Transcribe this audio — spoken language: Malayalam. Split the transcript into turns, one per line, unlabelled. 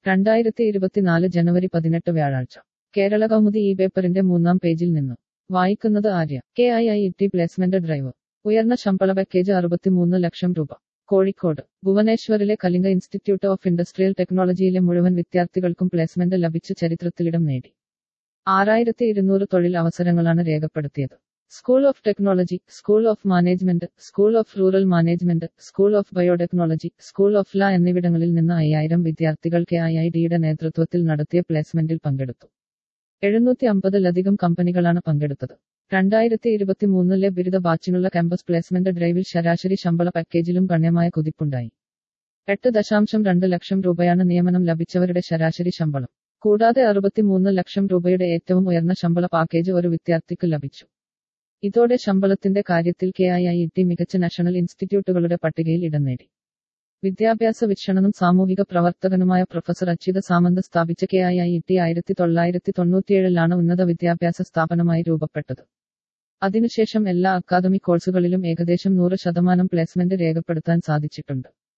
രണ്ടായിരത്തി ഇരുപത്തിനാല് ജനുവരി പതിനെട്ട് വ്യാഴാഴ്ച കേരള കൗമുദി ഈ പേപ്പറിന്റെ മൂന്നാം പേജിൽ നിന്ന് വായിക്കുന്നത് Arya K I I T placement drive ഉയർന്ന ശമ്പള പാക്കേജ് അറുപത്തിമൂന്ന് ലക്ഷം രൂപ കോഴിക്കോട് ഭുവനേശ്വറിലെ കലിംഗ ഇൻസ്റ്റിറ്റ്യൂട്ട് ഓഫ് ഇൻഡസ്ട്രിയൽ ടെക്നോളജിയിലെ മുഴുവൻ വിദ്യാർത്ഥികൾക്കും പ്ലേസ്മെന്റ് ലഭിച്ച് ചരിത്രത്തിലിടം നേടി ആറായിരത്തി ഇരുന്നൂറ് തൊഴിൽ അവസരങ്ങളാണ് രേഖപ്പെടുത്തിയത് school of technology school of management school of rural management school of biotechnology school of law എന്നിവിടങ്ങളിൽ നിന്ന് അയ്യായിരം വിദ്യാർത്ഥികൾ കെ ഐ ഐ ഡിയുടെ നേതൃത്വത്തിൽ നടത്തിയ പ്ലേസ്മെന്റിൽ പങ്കെടുത്തു എഴുന്നൂറ്റി അമ്പതിലധികം കമ്പനികളാണ് പങ്കെടുത്തത് രണ്ടായിരത്തി ഇരുപത്തിമൂന്നിലെ ബിരുദ ബാച്ചിനുള്ള ക്യാമ്പസ് പ്ലേസ്മെന്റ് ഡ്രൈവിൽ ശരാശരി ശമ്പള പാക്കേജിലും ഗണ്യമായ കുതിപ്പുണ്ടായി എട്ട് ദശാംശം രണ്ട് ലക്ഷം രൂപയാണ് നിയമനം ലഭിച്ചവരുടെ ശരാശരി ശമ്പളം കൂടാതെ അറുപത്തിമൂന്ന് ലക്ഷം രൂപയുടെ ഏറ്റവും ഉയർന്ന ശമ്പള പാക്കേജ് ഒരു വിദ്യാർത്ഥിക്ക് ലഭിച്ചു ഇതോടെ ശമ്പളത്തിന്റെ കാര്യത്തിൽ കെ ഐ ഐ ടി മികച്ച നാഷണൽ ഇൻസ്റ്റിറ്റ്യൂട്ടുകളുടെ പട്ടികയിൽ ഇടം നേടി വിദ്യാഭ്യാസ വീക്ഷണനും സാമൂഹിക പ്രവർത്തകനുമായ പ്രൊഫസർ അച്യുത സാമന്ത് സ്ഥാപിച്ച കെ ഐ ഐ ടി ആയിരത്തി തൊള്ളായിരത്തി തൊണ്ണൂറ്റിയേഴിലാണ് ഉന്നത വിദ്യാഭ്യാസ സ്ഥാപനമായി രൂപപ്പെട്ടത് അതിനുശേഷം എല്ലാ അക്കാദമിക് കോഴ്സുകളിലും ഏകദേശം നൂറ് ശതമാനം പ്ലേസ്മെന്റ് രേഖപ്പെടുത്താൻ സാധിച്ചിട്ടുണ്ട്